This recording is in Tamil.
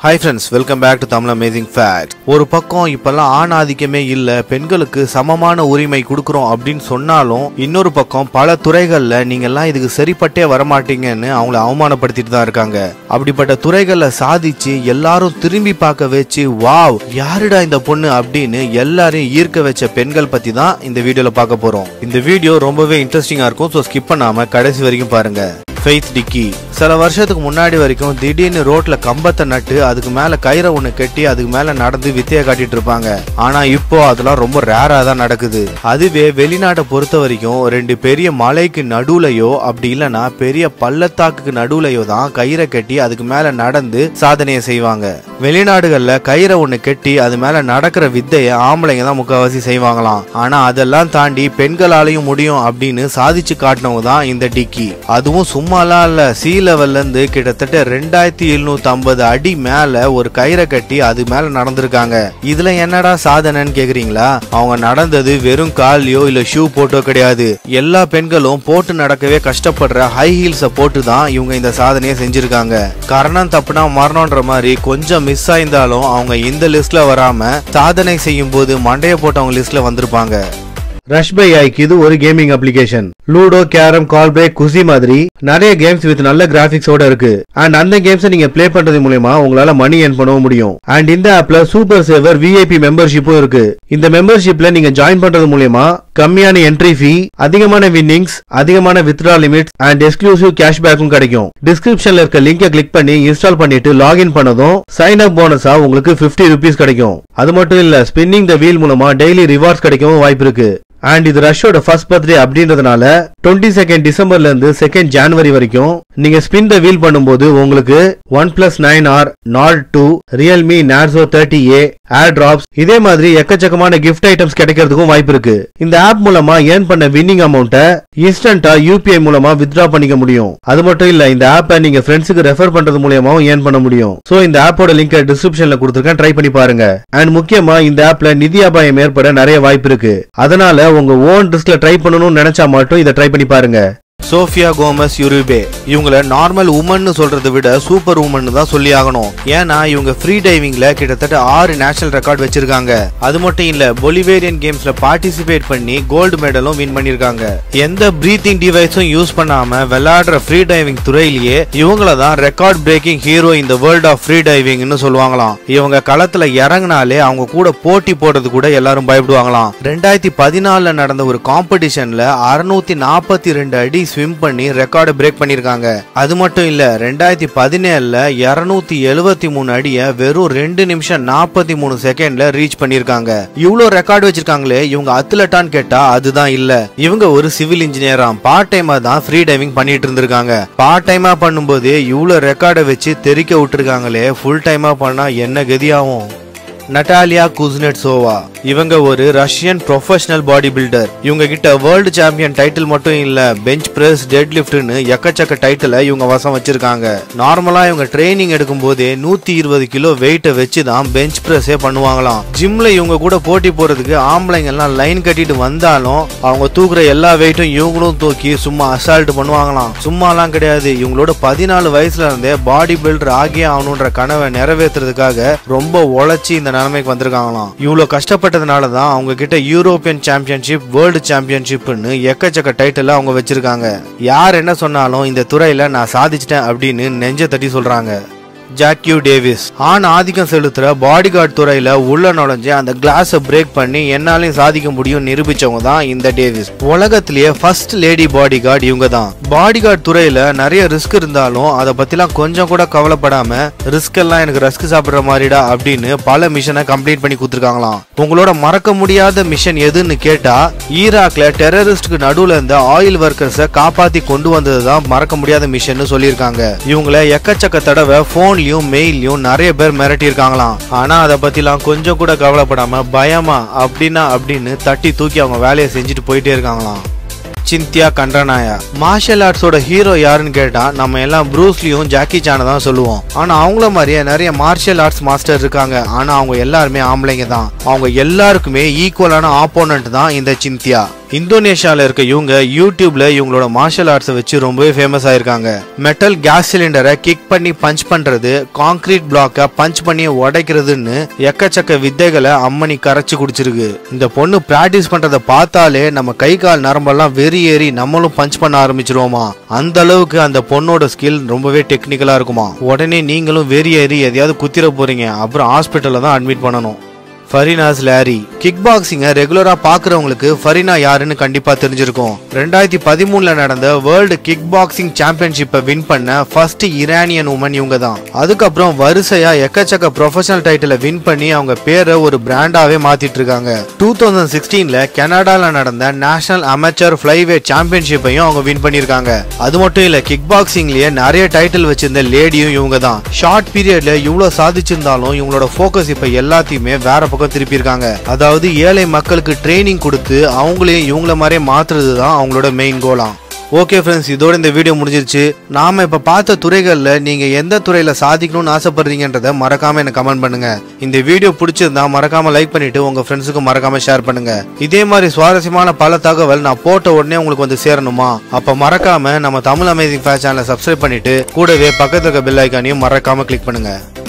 hi friends welcome back to Tamil amazing fact ஒரு பக்கம் இப்பெல்லாம் ஆண் ஆதிக்கமே இல்ல பெண்களுக்கு சமமான உரிமை கொடுக்குறோம் அப்படின்னு சொன்னாலும் இன்னொரு பக்கம் பல துறைகள்ல நீங்க எல்லாம் இதுக்கு சரிப்பட்டே வரமாட்டீங்கன்னு அவங்கள அவமானப்படுத்திட்டு தான் இருக்காங்க அப்படிப்பட்ட துறைகள்ல சாதிச்சு எல்லாரும் திரும்பி பார்க்க வச்சு வாவ் யாருடா இந்த பொண்ணு அப்படின்னு எல்லாரையும் ஈர்க்க வச்ச பெண்கள் பத்தி தான் இந்த வீடியோல பார்க்க போறோம் இந்த வீடியோ ரொம்பவே இன்ட்ரெஸ்டிங்கா இருக்கும் ஸோ ஸ்கிப் பண்ணாம கடைசி வரைக்கும் பாருங்க ஃபெய்த் டிக்கி சில வருஷத்துக்கு முன்னாடி வரைக்கும் திடீர்னு ரோட்ல கம்பத்தை நட்டு அதுக்கு மேல கயிறை ஒண்ணு கட்டி அதுக்கு மேல நடந்து வித்தைய காட்டிட்டு இருப்பாங்க ஆனா இப்போ அதெல்லாம் ரொம்ப ரேரா தான் நடக்குது அதுவே வெளிநாட்டை பொறுத்த வரைக்கும் ரெண்டு பெரிய மலைக்கு நடுவுலையோ அப்படி இல்லைன்னா பெரிய பள்ளத்தாக்குக்கு நடுவுலையோ தான் கயிறை கட்டி அதுக்கு மேல நடந்து சாதனையை செய்வாங்க வெளிநாடுகள்ல கயிறை ஒண்ணு கட்டி அது மேல நடக்கிற வித்தைய ஆம்பளைங்க தான் முக்கால்வாசி செய்வாங்களாம் ஆனா அதெல்லாம் தாண்டி பெண்களாலையும் முடியும் அப்படின்னு சாதிச்சு காட்டினவங்க தான் இந்த டிக்கி அதுவும் சும்மாலாம் இல்ல சி லெவல்ல இருந்து கிட்டத்தட்ட ரெண்டாயிரத்தி எழுநூத்தி ஐம்பது அடி மேல ஒரு கயிறை கட்டி அது மேல நடந்திருக்காங்க இதுல என்னடா சாதனைன்னு கேக்குறீங்களா அவங்க நடந்தது வெறும் கால்லையோ இல்ல ஷூ போட்டோ கிடையாது எல்லா பெண்களும் போட்டு நடக்கவே கஷ்டப்படுற ஹை ஹீல்ஸ போட்டு தான் இவங்க இந்த சாதனையை செஞ்சிருக்காங்க கரணம் தப்புனா மரணம்ன்ற மாதிரி கொஞ்சம் மிஸ் ஆயிருந்தாலும் அவங்க இந்த லிஸ்ட்ல வராம சாதனை செய்யும் போது மண்டைய போட்டவங்க லிஸ்ட்ல வந்திருப்பாங்க ரஷ் பை ஐக்கு இது ஒரு gaming application ludo carrom call break குசி மாதிரி நிறைய கேம்ஸ் வித் நல்ல கிராபிக்ஸோட இருக்கு அண்ட் அந்த கேம்ஸ் நீங்க ப்ளே பண்றது மூலயமா உங்களால மணி ஏர்ன் பண்ணவும் முடியும் அண்ட் இந்த ஆப்ல சூப்பர் சேவர் விஐபி மெம்பர்ஷிப்பும் இருக்கு இந்த மெம்பர்ஷிப்ல நீங்க ஜாயின் பண்றது மூலயமா கம்மியான என்ட்ரி ஃபீ அதிகமான வின்னிங்ஸ் அதிகமான வித்ரா லிமிட்ஸ் அண்ட் எக்ஸ்க்ளூசிவ் கேஷ்பேக்கும் கிடைக்கும் டிஸ்கிரிப்ஷன்ல இருக்க லிங்கை கிளிக் பண்ணி இன்ஸ்டால் பண்ணிட்டு லாகின் பண்ணதும் சைன் அப் போனஸா உங்களுக்கு 50 ருபீஸ் கிடைக்கும் அது மட்டும் இல்ல ஸ்பின்னிங் த வீல் மூலமா டெய்லி ரிவார்ட்ஸ் கிடைக்கவும் வாய்ப்பு இருக்கு அண்ட் இது ரஷ்யோட ஃபர்ஸ்ட் பர்த்டே அப்படின்றதுனால டுவெண்ட்டி செகண்ட் டிசம்பர்ல இருந்து செகண்ட் ஜான்வரி வரைக்கும் நீங்க ஸ்பின் த வீல் பண்ணும்போது உங்களுக்கு OnePlus nine R Nord two Realme Narzo thirty A air drops இதே மாதிரி எக்கச்சக்கமான கிஃப்ட் ஐட்டம்ஸ் கிடைக்கிறதுக்கும் வாய்ப்பு இருக்கு இந்த ஆப் மூலமா ஏர்ன் பண்ண வின்னிங் அமௌண்ட்டை இன்ஸ்டன்டா யூபிஐ மூலமா வித்ரா பண்ணிக்க முடியும் அது மட்டும் இல்ல இந்த ஆப்பை நீங்க ஃப்ரெண்ட்ஸுக்கு ரெஃபர் பண்றது மூலியமாவும் ஏர்ன் பண்ண முடியும் சோ இந்த ஆப்போட லிங்க் டிஸ்கிரிப்ஷன்ல கொடுத்துருக்கேன் ட்ரை பண்ணி பாருங்க அண்ட் முக்கியமா இந்த ஆப்ல நிதி அபாயம் ஏற்பட நிறைய வாய்ப்பு இருக்கு அதனால உங்க ஓன் ரிஸ்க்ல ட்ரை பண்ணணும்னு நினைச்சா மட்டும் இதை ட்ரை பண்ணி பாருங்க சோஃபியா கோமஸ் யுருபே இவங்கள நார்மல் உமன்னு சொல்றதை விட சூப்பர் உமன் தான் சொல்லி ஆகணும் ஏன்னா இவங்க ஃப்ரீ டைவிங்ல கிட்டத்தட்ட ஆறு நேஷனல் ரெக்கார்ட் வச்சிருக்காங்க அது மட்டும் இல்ல பொலிவேரியன் கேம்ஸ்ல பார்ட்டிசிபேட் பண்ணி கோல்டு மெடலும் வின் பண்ணிருக்காங்க எந்த பிரீத்திங் டிவைஸும் யூஸ் பண்ணாம விளையாடுற ஃப்ரீ டைவிங் துறையிலேயே இவங்கள தான் ரெக்கார்ட் பிரேக்கிங் ஹீரோ இந்த வேர்ல்ட் ஆஃப் ஃப்ரீ டைவிங்னு சொல்லுவாங்களாம் இவங்க களத்துல இறங்கினாலே அவங்க கூட போட்டி போடுறது கூட எல்லாரும் பயப்படுவாங்களாம் ரெண்டாயிரத்தி பதினாலுல நடந்த ஒரு காம்படிஷன்ல அறுநூத்தி நாற்பத்தி ரெண்டு அடி ஸ்விம் பண்ணி ரெக்கார்டை பிரேக் பண்ணிருக்காங்க அது மட்டும் இல்ல ரெண்டாயிரத்தி பதினேழுல இருநூத்தி எழுவத்தி மூணு அடிய வெறும் ரெண்டு நிமிஷம் நாற்பத்தி மூணு செகண்ட்ல ரீச் பண்ணிருக்காங்க இவ்வளோ ரெக்கார்டு வச்சிருக்காங்களே இவங்க அத்லட்டான்னு கேட்டா அதுதான் இல்ல இவங்க ஒரு சிவில் இன்ஜினியராம் பார்ட் டைமா தான் ஃப்ரீ டைவிங் பண்ணிட்டு இருந்திருக்காங்க பார்ட் டைமா பண்ணும்போது இவ்வளோ ரெக்கார்டை வச்சு தெறிக்க விட்டுருக்காங்களே ஃபுல் டைமா பண்ணா என்ன கதியாகும் நட்டாலியா குஸ்னெட்சோவா இவங்க ஒரு ரஷ்யன் ப்ரொஃபஷனல் பாடி பில்டர் இவங்க கிட்ட வேர்ல்டு சாம்பியன் டைட்டில் மட்டும் இல்ல பெஞ்ச் பிரஸ் டெட் லிஃப்ட்னு எக்கச்சக்க டைட்டிலை இவங்க வசம் வச்சிருக்காங்க நார்மலா இவங்க ட்ரைனிங் எடுக்கும் போதே நூத்தி இருபது கிலோ வெயிட்டை வச்சு தான் பெஞ்ச் பிரஸ்ஸே பண்ணுவாங்களாம் ஜிம்ல இவங்க கூட போட்டி போறதுக்கு ஆம்பளைங்க எல்லாம் லைன் கட்டிட்டு வந்தாலும் அவங்க தூக்குற எல்லா வெயிட்டும் இவங்களும் தூக்கி சும்மா அசால்ட் பண்ணுவாங்களாம் சும்மாலாம் கிடையாது இவங்களோட பதினாலு வயசுல இருந்தே பாடி பில்டர் ஆகியே ஆகணுன்ற கனவை நிறைவேற்றுறதுக்காக ரொம்ப உழைச்சி இந்த நிலைமைக்கு வந்திருக்காங்களாம் இவ்வளவு கஷ்டப்பட்டதுனால தான் அவங்க கிட்ட யூரோப்பியன் சாம்பியன்ஷிப் வேர்ல்டு சாம்பியன்ஷிப்னு எக்கச்சக்க டைட்டில் அவங்க வச்சிருக்காங்க யார் என்ன சொன்னாலும் இந்த துறையில நான் சாதிச்சிட்டேன் அப்படின்னு நெஞ்ச தட்டி சொல்றாங்க ஜாக்யூ டேவிஸ் ஆண் ஆதிக்கம் செலுத்துற பாடிகார்டு துறையில உள்ள நுழைஞ்சு அந்த கிளாஸை பிரேக் பண்ணி என்னாலையும் சாதிக்க முடியும் நிரூபிச்சவங்க தான் இந்த டேவிஸ் உலகத்திலேயே ஃபர்ஸ்ட் லேடி பாடிகார்டு இவங்க தான் பாடிகார்டு துறையில நிறைய ரிஸ்க் இருந்தாலும் அதை பத்திலாம் கொஞ்சம் கூட கவலைப்படாம ரிஸ்க் எல்லாம் எனக்கு ரஸ்க் சாப்பிடுற மாதிரிடா அப்படின்னு பல மிஷனை கம்ப்ளீட் பண்ணி கொடுத்துருக்காங்களாம் உங்களோட மறக்க முடியாத மிஷன் எதுன்னு கேட்டா ஈராக்ல டெரரிஸ்டுக்கு நடுவுல இருந்த ஆயில் ஒர்க்கர்ஸை காப்பாத்தி கொண்டு வந்தது தான் மறக்க முடியாத மிஷன் சொல்லியிருக்காங்க இவங்கள எக்கச்சக்க தடவை போன் போன்லயும் மெயிலையும் நிறைய பேர் மிரட்டி இருக்காங்களாம் ஆனா அதை பத்திலாம் கொஞ்சம் கூட கவலைப்படாம பயமா அப்படின்னா அப்படின்னு தட்டி தூக்கி அவங்க வேலையை செஞ்சுட்டு போயிட்டே இருக்காங்களாம் சிந்தியா கண்டனாயா மார்ஷல் ஆர்ட்ஸோட ஹீரோ யாருன்னு கேட்டா நம்ம எல்லாம் ப்ரூஸ்லியும் ஜாக்கி சானை தான் சொல்லுவோம் ஆனா அவங்கள மாதிரியே நிறைய மார்ஷல் ஆர்ட்ஸ் மாஸ்டர் இருக்காங்க ஆனா அவங்க எல்லாருமே ஆம்பளைங்க தான் அவங்க எல்லாருக்குமே ஈக்குவலான ஆப்போனன்ட் தான் இந்த சிந்தியா இந்தோனேஷியால இருக்க இவங்க யூடியூப்ல இவங்களோட மார்ஷல் ஆர்ட்ஸை வச்சு ரொம்பவே ஃபேமஸ் ஆயிருக்காங்க மெட்டல் கேஸ் சிலிண்டரை கிக் பண்ணி பஞ்ச் பண்றது கான்கிரீட் பிளாக்கை பஞ்ச் பண்ணி உடைக்கிறதுன்னு எக்கச்சக்க வித்தைகளை அம்மனி கரைச்சு குடிச்சிருக்கு இந்த பொண்ணு பிராக்டிஸ் பண்றத பார்த்தாலே நம்ம கை கால் நரம்பெல்லாம் வெறி ஏறி நம்மளும் பஞ்ச் பண்ண ஆரம்பிச்சிருவோமா அந்த அளவுக்கு அந்த பொண்ணோட ஸ்கில் ரொம்பவே டெக்னிக்கலா இருக்குமா உடனே நீங்களும் வெறி ஏறி எதையாவது குத்திர போறீங்க அப்புறம் ஹாஸ்பிட்டல்ல தான் அட்மிட் பண்ணணும் ஃபரினாஸ் லேரி கிக் பாக்ஸிங்கை ரெகுலரா பாக்குறவங்களுக்கு ஃபரினா யாருன்னு கண்டிப்பா தெரிஞ்சிருக்கும் ரெண்டாயிரத்தி பதிமூணுல நடந்த வேர்ல்டு கிக் பாக்ஸிங் சாம்பியன்ஷிப்பை வின் பண்ண ஃபர்ஸ்ட் இரானியன் உமன் இவங்க தான் அதுக்கப்புறம் வரிசையா எக்கச்சக்க ப்ரொஃபஷனல் டைட்டிலை வின் பண்ணி அவங்க பேரை ஒரு பிராண்டாவே மாத்திட்டு இருக்காங்க டூ தௌசண்ட் சிக்ஸ்டீன்ல கனடால நடந்த நேஷனல் அமெச்சர் ஃபிளைவே சாம்பியன்ஷிப்பையும் அவங்க வின் பண்ணியிருக்காங்க அது மட்டும் இல்ல கிக் பாக்ஸிங்லயே நிறைய டைட்டில் வச்சிருந்த லேடியும் இவங்க தான் ஷார்ட் பீரியட்ல இவ்வளவு சாதிச்சிருந்தாலும் இவங்களோட ஃபோக்கஸ் இப்ப எல்லாத்தையுமே வேற பக்கம் திருப்பியிருக்காங்க அதாவது ஏழை மக்களுக்கு ட்ரைனிங் கொடுத்து அவங்களையும் இவங்கள மாதிரியே மாத்துறது தான் அவங்களோட மெயின் கோலாம் ஓகே ஃப்ரெண்ட்ஸ் இதோட இந்த வீடியோ முடிஞ்சிருச்சு நாம இப்ப பார்த்த துறைகள்ல நீங்க எந்த துறையில சாதிக்கணும்னு ஆசைப்படுறீங்கன்றத மறக்காம எனக்கு கமெண்ட் பண்ணுங்க இந்த வீடியோ பிடிச்சிருந்தா மறக்காம லைக் பண்ணிட்டு உங்க ஃப்ரெண்ட்ஸுக்கு மறக்காம ஷேர் பண்ணுங்க இதே மாதிரி சுவாரஸ்யமான பல தகவல் நான் போட்ட உடனே உங்களுக்கு வந்து சேரணுமா அப்ப மறக்காம நம்ம தமிழ் அமேசிங் ஃபேஷ் சேனலை சப்ஸ்கிரைப் பண்ணிட்டு கூடவே பக்கத்துல இருக்க பெல் ஐக்கானையும் மறக்காம கிளிக் பண்ணுங்க